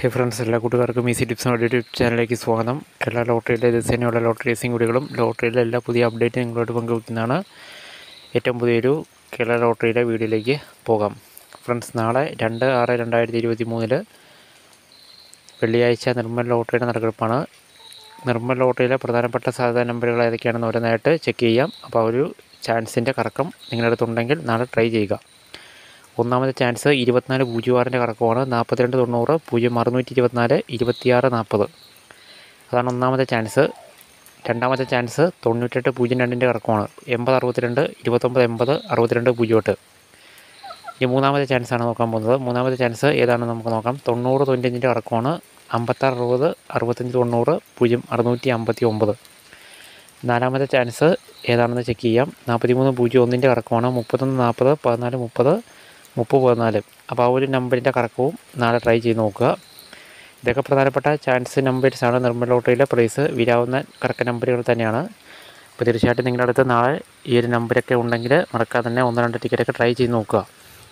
ഹേ friends എല്ലാ കൂട്ടുകാർക്കും easy tips YouTube ചാനലിലേക്ക് സ്വാഗതം കേരള ലോട്ടറിയിലെ ദിവസേനയുള്ള ലോട്ടറി റേസിംഗ് വീഡിയോകളും ലോട്ടറിയിലെ എല്ലാ പുതിയ അപ്ഡേറ്റും നിങ്ങളോട് പങ്കുവയ്ക്കുന്നതാണ് ഏറ്റവും പുതിയൊരു കേരള ലോട്ടറിയിലെ വീഡിയോയിലേക്ക് പോകാം ഫ്രണ്ട്സ് നാളെ രണ്ട് ആറ് രണ്ടായിരത്തി ഇരുപത്തി മൂന്നിൽ വെള്ളിയാഴ്ച നിർമ്മൽ ലോട്ടറിയുടെ നറുക്കെടുപ്പാണ് നിർമ്മൽ ലോട്ടറിയിലെ പ്രധാനപ്പെട്ട സാധ്യതാ നമ്പറുകൾ ഏതൊക്കെയാണെന്ന് ഓരോന്നായിട്ട് ചെക്ക് ചെയ്യാം അപ്പോൾ ആ ഒരു ചാൻസിൻ്റെ കറക്കം നിങ്ങളുടെ അടുത്തുണ്ടെങ്കിൽ നാളെ ട്രൈ ചെയ്യുക ഒന്നാമത്തെ ചാൻസ് ഇരുപത്തിനാല് പൂജ്യം ആറിൻ്റെ കറക്കമാണ് നാൽപ്പത്തിരണ്ട് തൊണ്ണൂറ് പൂജ്യം അറുന്നൂറ്റി ഇരുപത്തിനാല് ഇരുപത്തിയാറ് നാൽപ്പത് അതാണ് ഒന്നാമത്തെ ചാൻസ് രണ്ടാമത്തെ ചാൻസ് തൊണ്ണൂറ്റെട്ട് പൂജ്യം രണ്ടിൻ്റെ കറക്കമാണ് എൺപത് അറുപത്തിരണ്ട് ഇരുപത്തൊമ്പത് എൺപത് അറുപത്തിരണ്ട് പൂജ്യം എട്ട് ഇനി മൂന്നാമത്തെ ചാൻസാണ് നോക്കാൻ പോകുന്നത് മൂന്നാമത്തെ ചാൻസ് ഏതാണെന്ന് നമുക്ക് നോക്കാം തൊണ്ണൂറ് തൊണ്ണൂറ്റഞ്ചിൻ്റെ കറക്കമാണ് അമ്പത്താറ് അറുപത് അറുപത്തഞ്ച് തൊണ്ണൂറ് പൂജ്യം അറുന്നൂറ്റി അമ്പത്തി ഒമ്പത് നാലാമത്തെ ചാൻസ് ഏതാണെന്ന് ചെക്ക് ചെയ്യാം നാൽപ്പത്തി മൂന്ന് പൂജ്യം ഒന്നിൻ്റെ കറക്കമാണ് മുപ്പത്തൊന്ന് നാൽപ്പത് പതിനാല് മുപ്പത് മുപ്പത് പതിനാല് അപ്പോൾ ആ ഒരു നമ്പറിൻ്റെ കറക്കവും നാളെ ട്രൈ ചെയ്ത് നോക്കുക ഇതൊക്കെ പ്രധാനപ്പെട്ട ചാൻസ് നമ്പേഴ്സാണ് നിർമ്മൽ ലോട്ടറിയിലെ പ്രൈസ് വീരാവുന്ന കറക്ക നമ്പറുകൾ തന്നെയാണ് അപ്പോൾ തീർച്ചയായിട്ടും നിങ്ങളുടെ അടുത്ത് നാളെ ഈ ഒരു നമ്പരൊക്കെ ഉണ്ടെങ്കിൽ മറക്കാതെ തന്നെ ഒന്ന് രണ്ട് ടിക്കറ്റൊക്കെ ട്രൈ ചെയ്ത് നോക്കുക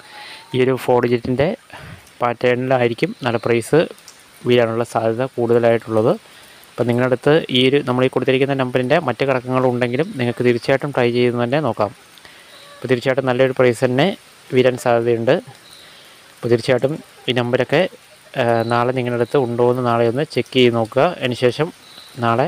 ഈ ഒരു ഫോർ ഡിജിറ്റിൻ്റെ പാറ്റേണിലായിരിക്കും നാളെ പ്രൈസ് വീഴാനുള്ള സാധ്യത കൂടുതലായിട്ടുള്ളത് അപ്പോൾ നിങ്ങളുടെ അടുത്ത് ഈ ഒരു നമ്മൾ ഈ കൊടുത്തിരിക്കുന്ന നമ്പറിൻ്റെ മറ്റ് കറക്കങ്ങളുണ്ടെങ്കിലും നിങ്ങൾക്ക് തീർച്ചയായിട്ടും ട്രൈ ചെയ്ത് തന്നെ നോക്കാം അപ്പോൾ തീർച്ചയായിട്ടും നല്ലൊരു പ്രൈസ് തന്നെ വീരാൻ സാധ്യതയുണ്ട് അപ്പോൾ തീർച്ചയായിട്ടും ഈ നമ്പരൊക്കെ ആ, നാളെ നിങ്ങളുടെ അടുത്ത് ഉണ്ടോ എന്ന് നാളെ ഒന്ന് ചെക്ക് ചെയ്ത് നോക്കുക അതിനുശേഷം നാളെ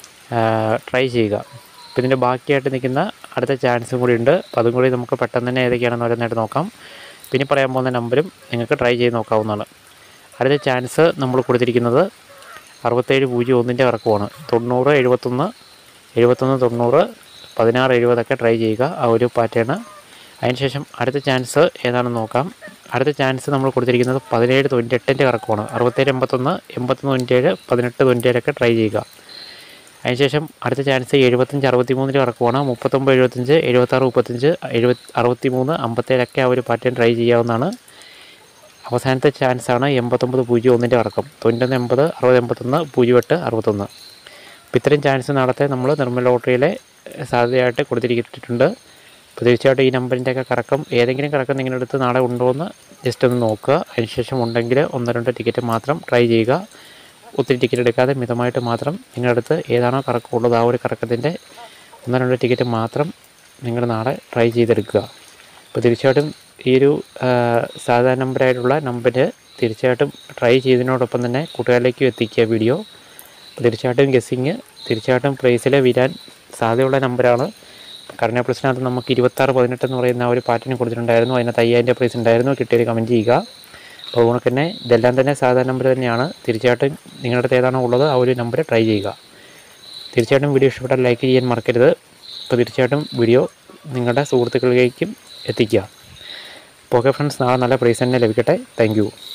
ട്രൈ ചെയ്യുക അപ്പോൾ ഇതിൻ്റെ ബാക്കിയായിട്ട് നിൽക്കുന്ന അടുത്ത ചാൻസും കൂടി ഉണ്ട് അപ്പോൾ അതും കൂടി നമുക്ക് പെട്ടെന്ന് തന്നെ ഏതൊക്കെയാണെന്ന് ഓരോന്നായിട്ട് നോക്കാം പിന്നെ പറയാൻ പോകുന്ന നമ്പരും നിങ്ങൾക്ക് ട്രൈ ചെയ്ത് നോക്കാവുന്നതാണ് അടുത്ത ചാൻസ് നമ്മൾ കൊടുത്തിരിക്കുന്നത് അറുപത്തേഴ് പൂജ്യം ഒന്നിൻ്റെ കറക്കമാണ് തൊണ്ണൂറ് എഴുപത്തൊന്ന് എഴുപത്തൊന്ന് തൊണ്ണൂറ് പതിനാറ് എഴുപതൊക്കെ ട്രൈ ചെയ്യുക ആ ഒരു പാറ്റേൺ അതിനുശേഷം അടുത്ത ചാൻസ് ഏതാണെന്ന് നോക്കാം അടുത്ത ചാൻസ് നമ്മൾ കൊടുത്തിരിക്കുന്നത് പതിനേഴ് തൊണ്ണൂറ്റെട്ടിൻ്റെ കറക്കമാണ് അറുപത്തേഴ് എൺപത്തൊന്ന് എൺപത്തൊന്ന് തൊണ്ണൂറ്റേഴ് പതിനെട്ട് തൊണ്ണൂറ്റേഴൊക്കെ ട്രൈ ചെയ്യുക അതിനുശേഷം അടുത്ത ചാൻസ് എഴുപത്തഞ്ച് അറുപത്തി മൂന്നിൻ്റെ കറക്കമാണ് മുപ്പത്തൊമ്പത് എഴുപത്തഞ്ച് എഴുപത്താറ് മുപ്പത്തഞ്ച് എഴുപത്തി അറുപത്തി മൂന്ന് അമ്പത്തേഴൊക്കെ ആ ഒരു പാറ്റേൺ ട്രൈ ചെയ്യാവുന്നതാണ് അവസാനത്തെ ചാൻസാണ് എൺപത്തൊമ്പത് പൂജ്യം ഒന്നിൻ്റെ കറക്കം തൊണ്ണൂറ്റൊന്ന് എൺപത് അറുപത് എൺപത്തൊന്ന് പൂജ്യം എട്ട് അറുപത്തൊന്ന് അപ്പോൾ ഇത്രയും ചാൻസ് നാളത്തെ നമ്മൾ നിർമ്മൽ ലോട്ടറിയിലെ സാധ്യതയായിട്ട് കൊടുത്തിരിക്കിട്ടുണ്ട് അപ്പോൾ തീർച്ചയായിട്ടും ഈ നമ്പറിൻ്റെയൊക്കെ കറക്കം ഏതെങ്കിലും കറക്കം നിങ്ങളുടെ അടുത്ത് നാളെ ഉണ്ടോ എന്ന് ജസ്റ്റ് ഒന്ന് നോക്കുക അതിനുശേഷം ഉണ്ടെങ്കിൽ ഒന്നോ രണ്ടോ ടിക്കറ്റ് മാത്രം ട്രൈ ചെയ്യുക ഒത്തിരി ടിക്കറ്റ് എടുക്കാതെ മിതമായിട്ട് മാത്രം നിങ്ങളുടെ അടുത്ത് ഏതാണോ കറക്കമുള്ളത് ആ ഒരു കറക്കത്തിൻ്റെ ഒന്നോ രണ്ടോ ടിക്കറ്റ് മാത്രം നിങ്ങൾ നാളെ ട്രൈ ചെയ്തെടുക്കുക അപ്പോൾ തീർച്ചയായിട്ടും ഈ ഒരു ആ, സാധാരണ നമ്പറായിട്ടുള്ള നമ്പർ തീർച്ചയായിട്ടും ട്രൈ ചെയ്തതിനോടൊപ്പം തന്നെ കൂട്ടുകാരിലേക്കും എത്തിക്കുക വീഡിയോ അപ്പോൾ തീർച്ചയായിട്ടും ഗസ്സിങ് തീർച്ചയായിട്ടും പ്രൈസിൽ വരാൻ സാധ്യതയുള്ള നമ്പറാണ് കറഞ്ഞ പ്ലസിനകത്ത് നമുക്ക് ഇരുപത്താറ് പതിനെട്ട് എന്ന് പറയുന്ന ആ ഒരു പാറ്റിന് കൊടുത്തിട്ടുണ്ടായിരുന്നു അതിനകത്ത് അയ്യായിരം പ്രൈസ് ഉണ്ടായിരുന്നു കിട്ടിയത് കമൻറ്റ് ചെയ്യുക അപ്പോൾ അതുകൊണ്ട് തന്നെ ഇതെല്ലാം തന്നെ സാധാരണ നമ്പർ തന്നെയാണ് തീർച്ചയായിട്ടും നിങ്ങളുടെ അടുത്ത് ഏതാണോ ഉള്ളത് ആ ഒരു നമ്പർ ട്രൈ ചെയ്യുക തീർച്ചയായിട്ടും വീഡിയോ ഇഷ്ടപ്പെട്ടാൽ ലൈക്ക് ചെയ്യാൻ മറക്കരുത് അപ്പോൾ തീർച്ചയായിട്ടും വീഡിയോ നിങ്ങളുടെ സുഹൃത്തുക്കളിലേക്കും എത്തിക്കുക അപ്പോൾ ഓക്കെ ഫ്രണ്ട്സ് നാളെ നല്ല പ്രൈസ് തന്നെ ലഭിക്കട്ടെ താങ്ക്